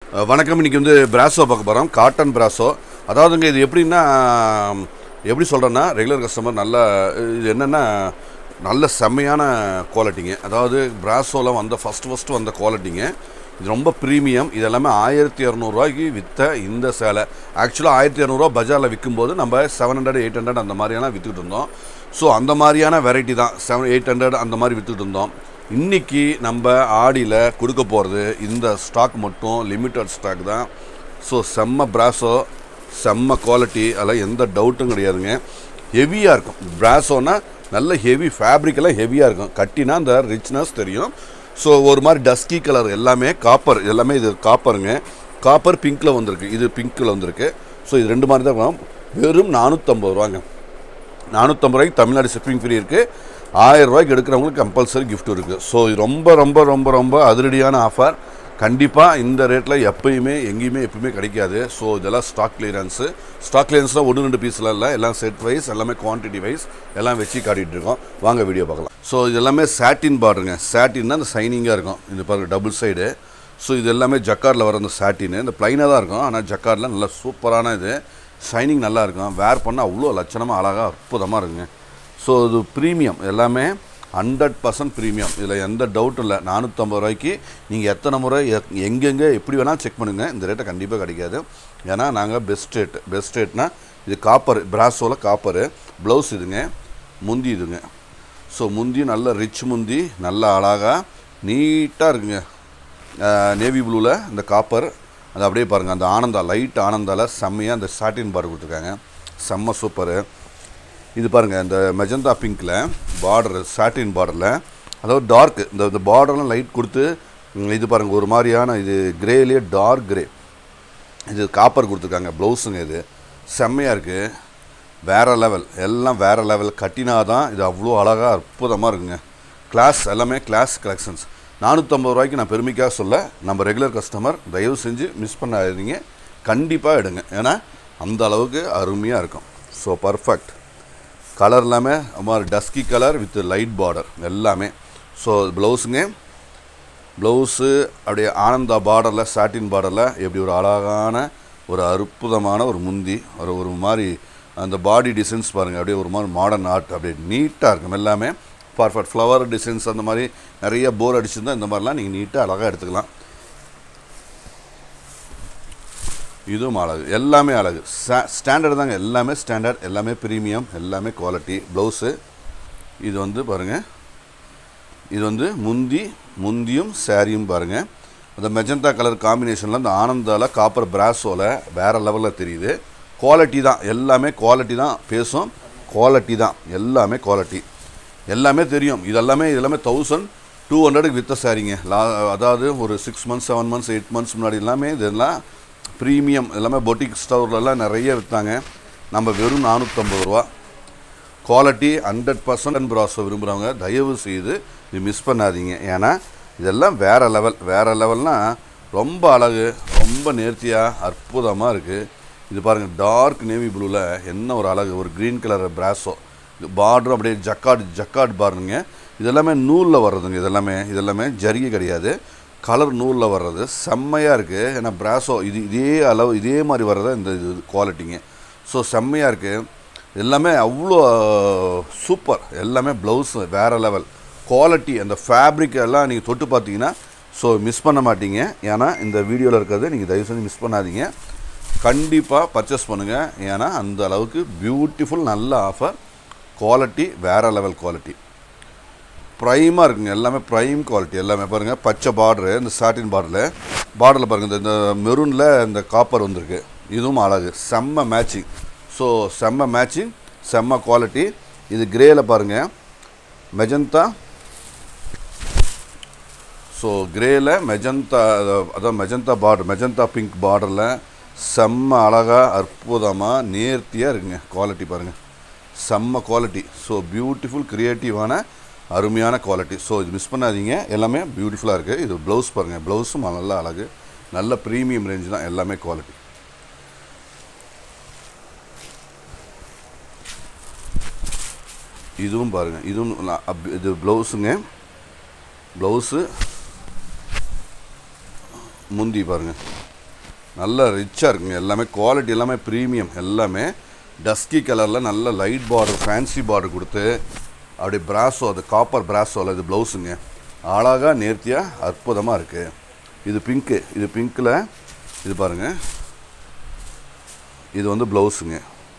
அஹ் வணக்கம் இன்னைக்கு வந்து பிராசோ பார்க்க போகிறோம் காட்டன் பிராசோ அதாவதுங்க இது எப்படின்னா எப்படி சொல்கிறேன்னா ரெகுலர் கஸ்டமர் நல்ல இது என்னென்னா நல்ல செம்மையான குவாலிட்டிங்க அதாவது பிராசோவில் வந்த ஃபஸ்ட் ஃபஸ்ட்டு வந்த குவாலிட்டிங்க இது ரொம்ப ப்ரீமியம் இது எல்லாமே ஆயிரத்தி இரநூறுவாய்க்கு விற்ற இந்த சேலை ஆக்சுவலாக ஆயிரத்தி இரநூறுவா பஜாரில் விற்கும்போது நம்ம செவன் ஹண்ட்ரட் எயிட் ஹண்ட்ரட் அந்த மாதிரியான விற்றுக்கிட்டு இருந்தோம் ஸோ அந்த மாதிரியான வெரைட்டி தான் செவன் எயிட் ஹண்ட்ரட் அந்த மாதிரி விற்றுக்கிட்டு இருந்தோம் இன்றைக்கி நம்ம ஆடியில் கொடுக்க போகிறது இந்த ஸ்டாக் மட்டும் லிமிட்டட் ஸ்டாக் தான் ஸோ செம்ம பிராசோ செம்ம குவாலிட்டி அதெல்லாம் எந்த டவுட்டும் கிடையாதுங்க ஹெவியாக இருக்கும் பிராசோனா நல்ல ஹெவி ஃபேப்ரிக்கெல்லாம் ஹெவியாக இருக்கும் கட்டினா அந்த ரிச்னஸ் தெரியும் ஸோ ஒரு மாதிரி டஸ்கி கலர் எல்லாமே காப்பர் எல்லாமே இது காப்பருங்க காப்பர் பிங்க்கில் வந்திருக்கு இது பிங்க்கில் வந்திருக்கு ஸோ இது ரெண்டு மாதிரி தான் இருக்கும் வெறும் நானூற்றம்பது ரூபாங்க நானூற்றம்பது ரூபாய்க்கு தமிழ்நாடு ஷிப்பிங் ஃப்ரீ இருக்குது ஆயிரம் ரூபாய்க்கு எடுக்கிறவங்களுக்கு கம்பல்சரி கிஃப்ட் இருக்குது ஸோ இது ரொம்ப ரொம்ப ரொம்ப ரொம்ப அதிரடியான ஆஃபர் கண்டிப்பாக இந்த ரேட்டில் எப்பயுமே எங்கேயுமே எப்பயுமே கிடைக்காது ஸோ இதெல்லாம் ஸ்டாக் கிளியரன்ஸு ஸ்டாக் கிளியரன்ஸ்னால் ஒன்று ரெண்டு பீஸில் இல்லை எல்லாம் செட் வைஸ் எல்லாமே குவான்டிட்டி வைஸ் எல்லாம் வச்சு காட்டிகிட்டு இருக்கோம் வாங்க வீடியோ பார்க்கலாம் ஸோ இது எல்லாமே சாட்டின் பார்டருங்க சாட்டின்னா அந்த சைனிங்காக இருக்கும் இந்த பாருங்க டபுள் சைடு ஸோ இது எல்லாமே ஜக்கார்டில் வர அந்த சாட்டின் இந்த ப்ளைனாக தான் இருக்கும் ஆனால் ஜக்கார்டில் நல்ல சூப்பரான இது ஷைனிங் நல்லா இருக்கும் வேர் பண்ணால் அவ்வளோ லட்சணமாக அழகாக அற்புதமாக இருக்குங்க ஸோ இது ப்ரீமியம் எல்லாமே ஹண்ட்ரட் பர்சன்ட் ப்ரீமியம் இதில் எந்த டவுட்டும் இல்லை நானூற்றம்பது ரூபாய்க்கு நீங்கள் எத்தனை முறை எ- எங்கெங்கே எப்படி வேணாலும் செக் பண்ணுங்கள் இந்த ரேட்டை கண்டிப்பாக கிடைக்காது ஏன்னா நாங்கள் பெஸ்ட் ரேட் பெஸ்ட் ரேட்னா இது காப்பர் பிராசோவில் காப்பரு ப்ளவுஸ் இதுங்க முந்தி இதுங்க ஸோ முந்தி நல்ல ரிச் முந்தி நல்ல அழகாக நீட்டாக இருக்குங்க நேவி ப்ளூவில் இந்த காப்பர் அது அப்படியே பாருங்கள் அந்த ஆனந்தா லைட் ஆனந்தாவில் செம்மையாக அந்த சாட்டின் பார் கொடுத்துருக்காங்க செம்ம சூப்பரு இது பாருங்கள் இந்த மெஜந்தா பிங்க்கில் பார்டர் சாட்டின் பார்டரில் அதாவது டார்க் இந்த இந்த பார்டர்லாம் லைட் கொடுத்து ம், இது பாருங்கள் ஒரு மாதிரியான இது கிரேலேயே டார்க் கிரே இது காப்பர் கொடுத்துருக்காங்க ப்ளவுஸுங்க இது செம்மையாக இருக்குது வேறு லெவல் எல்லாம் வேறு லெவல் கட்டினா தான் இது அவ்வளோ அழகாக அற்புதமாக இருக்குங்க கிளாஸ் எல்லாமே கிளாஸ் கலெக்ஷன்ஸ் நானூற்றம்பது ரூபாய்க்கு நான் பெருமைக்காக சொல்ல நம்ம ரெகுலர் கஸ்டமர் தயவு செஞ்சு மிஸ் பண்ணாதீங்க கண்டிப்பாக எடுங்க ஏன்னா அந்த அளவுக்கு அருமையாக இருக்கும் ஸோ பர்ஃபெக்ட் கலர் எல்லாமே மாதிரி dusky colour with light border எல்லாமே ஸோ ப்ளவுஸுங்க ப்ளவுஸு அப்படியே ஆனந்தா பார்டரில் சாட்டின் பார்டரில் எப்படி ஒரு அழகான ஒரு அற்புதமான ஒரு முந்தி ஒரு ஒரு மாதிரி அந்த பாடி டிசைன்ஸ் பாருங்கள் அப்படியே ஒரு மாதிரி மாடர்ன் ஆர்ட் அப்படியே நீட்டாக இருக்கும் எல்லாமே பர்ஃபெக்ட் ஃப்ளவர் டிசைன்ஸ் அந்த மாதிரி நிறைய போர் அடிச்சிருந்தா இந்த மாதிரிலாம் நீங்கள் நீட்டாக அழகாக எடுத்துக்கலாம் இதுவும் அழகு எல்லாமே அழகு ஸ்டாண்டர்ட் தாங்க எல்லாமே ஸ்டாண்டர்ட் எல்லாமே ப்ரீமியம் எல்லாமே குவாலிட்டி ப்ளவுஸு இது வந்து பாருங்கள் இது வந்து முந்தி முந்தியும் சாரியும் பாருங்கள் அந்த மெஜந்தா கலர் காம்பினேஷனில் அந்த ஆனந்தால காப்பர் பிராஸோவில் வேறு லெவலில் தெரியுது குவாலிட்டி தான் எல்லாமே குவாலிட்டி தான் பேசும் குவாலிட்டி தான் எல்லாமே குவாலிட்டி எல்லாமே தெரியும் இதெல்லாமே இதெல்லாமே தௌசண்ட் டூ ஹண்ட்ரடுக்கு வித்த சாரிங்க லா அதாவது ஒரு six months seven months eight months முன்னாடி எல்லாமே இதெல்லாம் ப்ரீமியம் எல்லாமே பொட்டிக் ஸ்டோர்லலாம் நிறைய விற்றாங்க நம்ம வெறும் நானூற்றம்பது ரூபா குவாலிட்டி ஹண்ட்ரட் பர்சன்ட் ப்ராஸோ விரும்புகிறவங்க தயவு செய்து இது மிஸ் பண்ணாதீங்க ஏன்னா இதெல்லாம் வேறு லெவல் வேறு லெவல்னால் ரொம்ப அழகு ரொம்ப நேர்த்தியாக அற்புதமாக இருக்குது இது பாருங்கள் டார்க் நேவி ப்ளூவில் என்ன ஒரு அழகு ஒரு க்ரீன் கலர் பிராஸோ இது பார்டரும் அப்படியே ஜக்காட் ஜக்காட் பாருங்க இதெல்லாமே நூலில் வர்றதுங்க இதெல்லாமே இதெல்லாமே ஜரிகை கிடையாது கலர் நூலில் வர்றது செம்மையாக இருக்குது ஏன்னா பிராஸோ இது இதே அளவு இதே மாதிரி வர்றது இந்த இது குவாலிட்டிங்க ஸோ செம்மையாக இருக்குது எல்லாமே அவ்வளோ சூப்பர் எல்லாமே ப்ளவுஸ் வேறு லெவல் குவாலிட்டி அந்த ஃபேப்ரிக் எல்லாம் நீங்கள் தொட்டு பார்த்தீங்கன்னா ஸோ மிஸ் பண்ண மாட்டீங்க ஏன்னா இந்த வீடியோவில் இருக்கிறது நீங்கள் தயவு செஞ்சு மிஸ் பண்ணாதீங்க கண்டிப்பாக பர்ச்சேஸ் பண்ணுங்கள் ஏன்னா அந்த அளவுக்கு பியூட்டிஃபுல் நல்ல ஆஃபர் குவாலிட்டி வேறு லெவல் குவாலிட்டி ப்ரைமாக இருக்குங்க எல்லாமே ப்ரைம் குவாலிட்டி எல்லாமே பாருங்கள் பச்சை பார்டரு இந்த சாட்டின் பார்டரில் பார்டரில் பாருங்கள் இந்த- இந்த மெரூனில் இந்த காப்பர் வந்திருக்கு இதுவும் அழகு செம்ம மேட்சிங் ஸோ செம்ம மேட்சிங் செம்ம குவாலிட்டி இது கிரேயில் பாருங்கள் மெஜந்தா ஸோ கிரேயில் மெஜந்தா அதான் மெஜந்தா பார்டர் மெஜந்தா பிங்க் பார்டரில் செம்ம அழகாக அற்புதமாக நேர்த்தியாக இருக்குங்க குவாலிட்டி பாருங்கள் செம்ம குவாலிட்டி ஸோ பியூட்டிஃபுல் க்ரியேட்டிவான அருமையான குவாலிட்டி ஸோ இது மிஸ் பண்ணாதீங்க எல்லாமே பியூட்டிஃபுல்லாக இருக்குது இது ப்ளவுஸ் பாருங்கள் ப்ளவுஸும் நல்ல அழகு நல்ல ப்ரீமியம் ரேஞ்ச் தான் எல்லாமே குவாலிட்டி இதுவும் பாருங்கள் இதுவும் நா- அப்- இது ப்ளவுஸுங்க ப்ளவுஸு முந்தி பாருங்கள் நல்ல ரிச்சாக இருக்குங்க எல்லாமே குவாலிட்டி எல்லாமே ப்ரீமியம் எல்லாமே டஸ்கி கலரில் நல்ல லைட் பார்டர் ஃபேன்சி பார்டர் கொடுத்து அப்படியே பிராஸோ அது காப்பர் பிராஸோவில் இது ப்ளவுஸுங்க அழகாக நேர்த்தியாக அற்புதமாக இருக்குது இது பிங்க்கு இது பிங்க்கில் இது பாருங்கள் இது வந்து ப்ளவுஸுங்க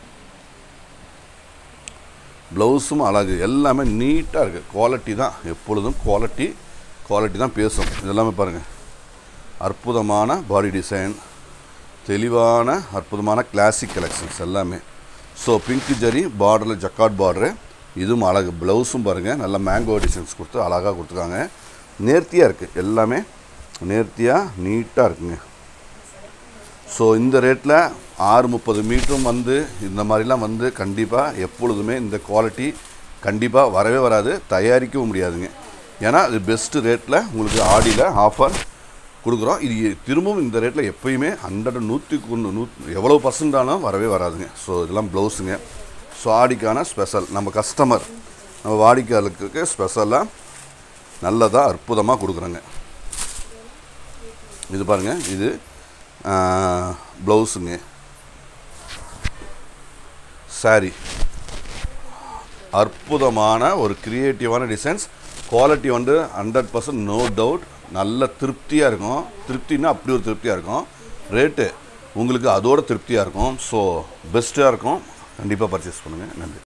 ப்ளவுஸும் அழகு எல்லாமே நீட்டாக இருக்குது குவாலிட்டி தான் எப்பொழுதும் குவாலிட்டி குவாலிட்டி தான் பேசும் இதெல்லாமே பாருங்கள் அற்புதமான பாடி டிசைன் தெளிவான அற்புதமான கிளாசிக் கலெக்ஷன்ஸ் எல்லாமே ஸோ பிங்க் ஜரி பார்டரில் ஜக்காட் பார்டரு இதுவும் அழகு ப்ளவுஸும் பாருங்கள் நல்ல மேங்கோ டிசைன்ஸ் கொடுத்து அழகாக கொடுத்துருக்காங்க நேர்த்தியாக இருக்குது எல்லாமே நேர்த்தியாக நீட்டாக இருக்குங்க ஸோ இந்த ரேட்டில் ஆறு முப்பது மீட்டரும் வந்து இந்த மாதிரிலாம் வந்து கண்டிப்பாக எப்பொழுதுமே இந்த குவாலிட்டி கண்டிப்பாக வரவே வராது தயாரிக்கவும் முடியாதுங்க ஏன்னா இது பெஸ்ட்டு ரேட்டில் உங்களுக்கு ஆடியில் ஆஃபர் கொடுக்குறோம் இது திரும்பவும் இந்த ரேட்டில் எப்பயுமே ஹண்ட்ரட் நூற்றி ஒன்று நூ எவ்வளோ பர்சன்டாலும் வரவே வராதுங்க ஸோ இதெல்லாம் ப்ளவுஸுங்க ஸோ ஆடிக்கான ஸ்பெஷல் நம்ம கஸ்டமர் நம்ம வாடிக்கையாளருக்கு ஸ்பெஷலாக நல்லதாக அற்புதமாக கொடுக்குறோங்க இது பாருங்கள் இது ப்ளவுஸுங்க சாரி அற்புதமான ஒரு க்ரியேட்டிவான டிசைன்ஸ் குவாலிட்டி வந்து ஹண்ட்ரட் பர்சன்ட் நோ டவுட் நல்ல திருப்தியாக இருக்கும் திருப்தின்னா அப்படி ஒரு திருப்தியாக இருக்கும் ரேட்டு உங்களுக்கு அதோட திருப்தியாக இருக்கும் ஸோ பெஸ்ட்டாக இருக்கும் கண்டிப்பாக பர்ச்சேஸ் பண்ணுங்கள் நன்றி